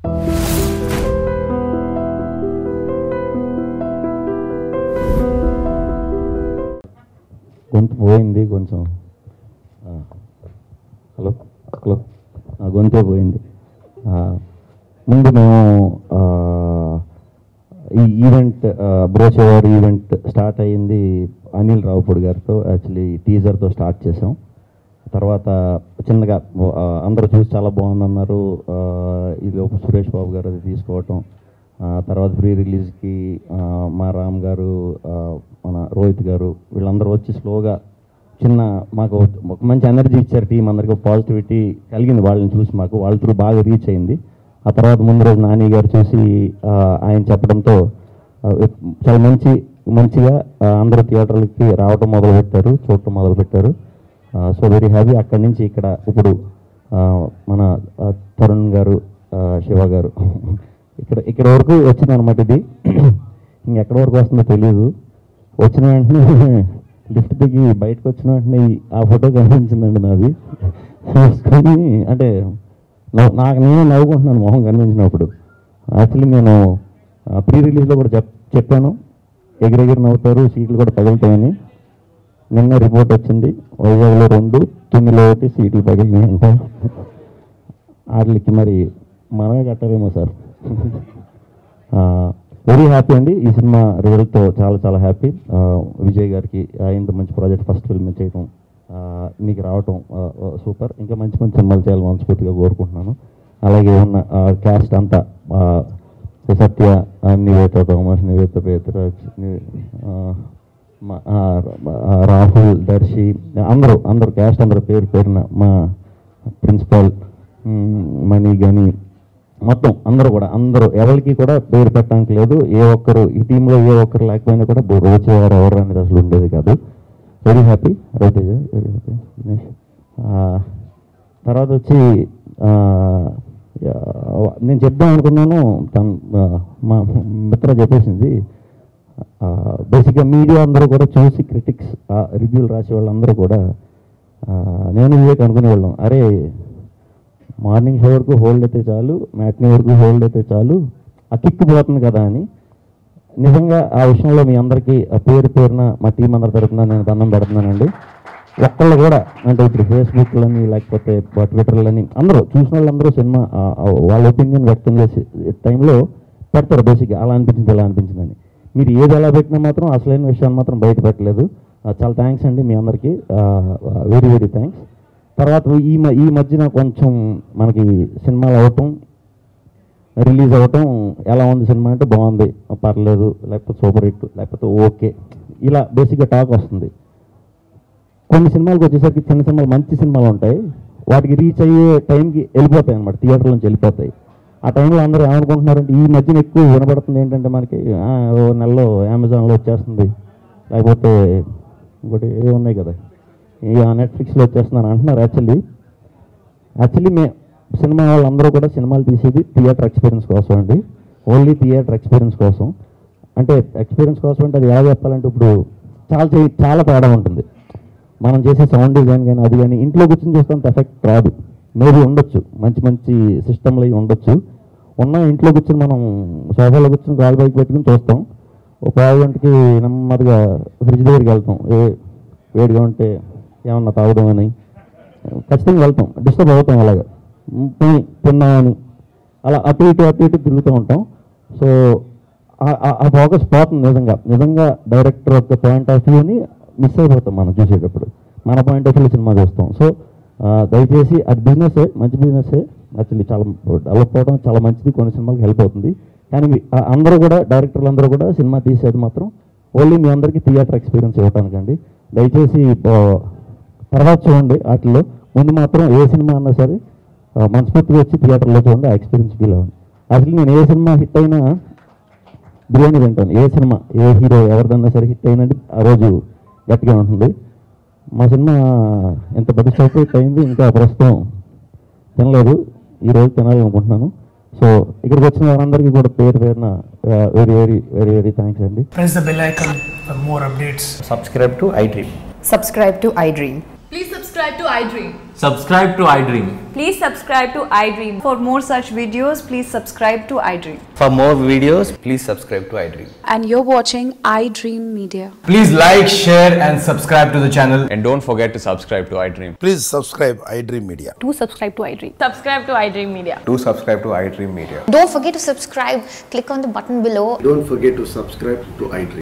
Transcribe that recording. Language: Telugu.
గొంతు పోయింది కొంచెం ఆ, హలో హలో ఆ, గొంతే పోయింది ఆ, ముందు మేము ఆ, ఈ ఈవెంట్ బ్రోచేవారు ఈవెంట్ స్టార్ట్ అయ్యింది అనిల్ రావుపూడి గారితో యాక్చువల్లీ టీజర్తో స్టార్ట్ చేసాం తర్వాత చిన్నగా ఆ, అందరూ చూసి చాలా బాగుందన్నారు ఆ, ఈ లోపు సురేష్ బాబు గారు అది తీసుకోవటం ఆ, తర్వాత ప్రీ రిలీజ్కి ఆ, మా రామ్ గారు ఆ, మన రోహిత్ గారు వీళ్ళందరూ వచ్చి స్లోగా చిన్న మాకు ఒక మంచి ఎనర్జీ ఇచ్చారు టీం అందరికీ పాజిటివిటీ కలిగింది వాళ్ళని చూసి మాకు వాళ్ళ త్రూ బాగా రీచ్ అయింది ఆ తర్వాత ముందు రోజు నాని గారు చూసి ఆ, ఆయన చెప్పడంతో ఆ, చాలా మంచి మంచిగా ఆ, అందరూ థియేటర్లకి రావటం మొదలుపెట్టారు చూడటం మొదలుపెట్టారు సో వెరీ హ్యాపీ అక్కడి నుంచి ఇక్కడ ఇప్పుడు ఆ, మన ఆ, తరుణ్ గారు ఆ, శివ గారు ఇక్కడ ఇక్కడ వరకు వచ్చింది అనమాట ఇది ఇంకెక్కడి వరకు వస్తుందో తెలియదు వచ్చిన వెంటనే లిఫ్ట్ దిగి బయటకు వచ్చిన వెంటనే ఈ- ఆ ఫోటో కనిపించిందండి నాది చూసుకొని అంటే నవ్వు- నాకు నేనే నవ్వుకుంటున్నాను మొహం కనిపించినప్పుడు యాక్చువల్లీ నేను ప్రీ రిలీజ్లో కూడా చెప్ చెప్పాను ఎగిరెగిరి నవ్వుతారు సీట్లు కూడా పగులుతాయని నిన్న రిపోర్ట్ వచ్చింది వైజాగ్లో రెండు తుమ్మిలో ఒకటి సీట్లు పగిలినాయి అంట వాటికి మరి మనమే కట్టారేమో సార్ వెరీ హ్యాపీ అండి ఈ సినిమా రిజల్ట్తో చాలా చాలా హ్యాపీ విజయ్ గారికి ఆ, ఇంత మంచి ప్రాజెక్ట్ ఫస్ట్ ఫిల్మ్ చేయటం ఆ, మీకు రావటం సూపర్ ఇంకా మంచి మంచి సినిమాలు చేయాలని మనస్ఫూర్తిగా కోరుకుంటున్నాను అలాగే ఉన్న క్యాస్ట్ అంతా ఆ, సత్య ఆ, నివేత థోమస్ నివేత పేతరాజ్ ని- ఆ, మా- ఆ, ఆ, రాహుల్ దర్శి అందరూ అందరూ క్యాస్ట్ అందరూ పేరు పేరున మా ప్రిన్సిపాల్ మనీ గని మొత్తం అందరూ కూడా అందరూ ఎవరికి కూడా పేరు పెట్టడానికి లేదు ఏ ఒక్కరు ఈ టీంలో ఏ ఒక్కరు లేకపోయినా కూడా వచ్చేవారు ఎవరు అనేది అసలు ఉండేది కాదు very happy Ravi Teja very happy Dinesh ఆ, తర్వాత వచ్చి ఆ, యా, నేను చెప్దాం అనుకున్నాను తను ఆ, మా మిత్ర చెప్పేసింది బేసిక్గా మీడియా అందరూ కూడా చూసి క్రిటిక్స్ రివ్యూలు రాసే వాళ్ళందరూ కూడా ఆ, నేను వివేక్ అనుకునే వాళ్ళం అరే మార్నింగ్ షో వరకు హోల్డ్ అయితే చాలు మ్యాట్నీ వరకు హోల్డ్ అయితే చాలు ఆ కిక్ పోతుంది కదా అని నిజంగా ఆ విషయంలో మీ అందరికీ ఆ పేరు పేరున మా టీం అందరి తరపున నేను దండం పెడుతున్నానండి ఒక్కళ్ళు కూడా అంటే ఇప్పుడు ఫేస్బుక్లని లేకపోతే ట్విట్టర్లని అందరూ చూసిన వాళ్ళందరూ సినిమా ఆ, ఆ, వాళ్ళ ఒపీనియన్ వ్యక్తం చేసే టైంలో పెడతారు బేసిక్గా అలా అనిపించింది ఇలా అనిపించిందని మీరు ఏది ఎలా పెట్టినా మాత్రం అసలైన విషయాన్ని మాత్రం బయట పెట్టలేదు ఆ, చాలా థ్యాంక్స్ అండి మీ అందరికీ వెరీ వెరీ థ్యాంక్స్ తర్వాత ఈ మ ఈ మధ్యన కొంచెం మనకి సినిమాలు అవటం రిలీజ్ అవ్వటం ఎలా ఉంది సినిమా అంటే బాగుంది పర్లేదు లేకపోతే సూపర్ హిట్ లేకపోతే ఓకే ఇలా బేసిక్గా టాక్ వస్తుంది కొన్ని సినిమాలకు వచ్చేసరికి చిన్న సినిమాలు మంచి సినిమాలు ఉంటాయి వాటికి రీచ్ అయ్యే టైంకి వెళ్ళిపోతాయి అనమాట థియేటర్ నుంచి వెళ్ళిపోతాయి ఆ టైంలో అందరూ ఏమనుకుంటున్నారంటే ఈ మధ్యన ఎక్కువ వినపడుతుంది ఏంటంటే మనకి ఆ, ఓ నెలలో అమెజాన్లో వచ్చేస్తుంది లేకపోతే ఇంకోటి ఏ ఉన్నాయి కదా ఈ నెట్ఫ్లిక్స్లో వచ్చేస్తున్నాను అంటున్నారు యాక్చువల్లీ యాక్చువల్లీ మే సినిమా వాళ్ళందరూ కూడా సినిమాలు తీసేది థియేటర్ ఎక్స్పీరియన్స్ కోసం అండి ఓన్లీ థియేటర్ ఎక్స్పీరియన్స్ కోసం అంటే ఎక్స్పీరియన్స్ కోసం అంటే అది ఎలా చెప్పాలంటే ఇప్పుడు చాలా చే- చాలా తేడా ఉంటుంది మనం చేసే సౌండ్ డిజైన్ కానీ అది కానీ ఇంట్లో కూర్చొని చూస్తే ఎఫెక్ట్ రాదు మేబీ ఉండొచ్చు మంచి మంచి సిస్టమ్లు అవి ఉండొచ్చు ఉన్న ఇంట్లో కూర్చొని మనం సోఫాలో కూర్చొని గాలి బైక్ పెట్టుకుని చూస్తాం ఒక పావు గంటకి నెమ్మదిగా ఫ్రిడ్జ్ దగ్గరికి వెళ్తాం ఏ వేడిగా ఉంటే ఏమన్నా తాగుదామని ఖచ్చితంగా వెళ్తాం డిస్టర్బ్ అవుతాం అలాగా పోయి తిన్నామని అలా అటు ఇటు అటు ఇటు తిరుగుతూ ఉంటాం సో ఆ- ఆ- ఆ ఫోకస్ పోతుంది నిజంగా నిజంగా డైరెక్టర్ యొక్క పాయింట్ ఆఫ్ వ్యూని మిస్ అయిపోతాం మనం చూసేటప్పుడు మన పాయింట్ ఆఫ్ వ్యూ సినిమా చూస్తాం సో ఆ, దయచేసి అది బిజినెసే మంచి బిజినెసే యాక్చువల్లీ చాలా డెవలప్ అవడం చాలా మంచిది కొన్ని సినిమాలకు హెల్ప్ అవుతుంది కానీ మీ- ఆ అందరూ కూడా డైరెక్టర్లు అందరూ కూడా సినిమా తీసేది మాత్రం ఓన్లీ మీ అందరికీ థియేటర్ ఎక్స్పీరియన్స్ ఇవ్వడానికండి దయచేసి ఆ, తర్వాత చూడండి వాటిల్లో ముందు మాత్రం ఏ సినిమా అన్నా సరే ఆ, మనస్ఫూర్తిగా వచ్చి థియేటర్లో చూడండి ఆ ఎక్స్పీరియన్స్ ఫీల్ అవ్వండి అసలు నేను ఏ సినిమా హిట్ అయినా బిర్యానీ తింటాను ఏ సినిమా ఏ హీరో ఎవరిదన్నా సరే హిట్ అయినది ఆ రోజు గట్టిగా ఉంటుంది మా సినిమా ఎంత పెద్ద షాప్ అయింది ఇంకా ప్రస్తుతం తినలేదు ఈరోజు తినాలనుకుంటున్నాను సో ఇక్కడికి వచ్చిన వారందరికీ కూడా పేరు పేరున very very very very thanks అండి Press the bell icon for more updates. subscribe to iDream. Subscribe to iDream. Please subscribe to iDream. subscribe to iDream. Please subscribe to iDream. For more such videos, please subscribe to iDream. For more videos, please subscribe to iDream. and you're watching iDream Media. Please like, share, and subscribe to the channel. And don't forget to subscribe to iDream. Please subscribe iDream Media. Do subscribe to iDream. Subscribe to iDream Media. Do subscribe to iDream Media. Don't forget to subscribe. Click on the button below Don't forget to subscribe to iDream.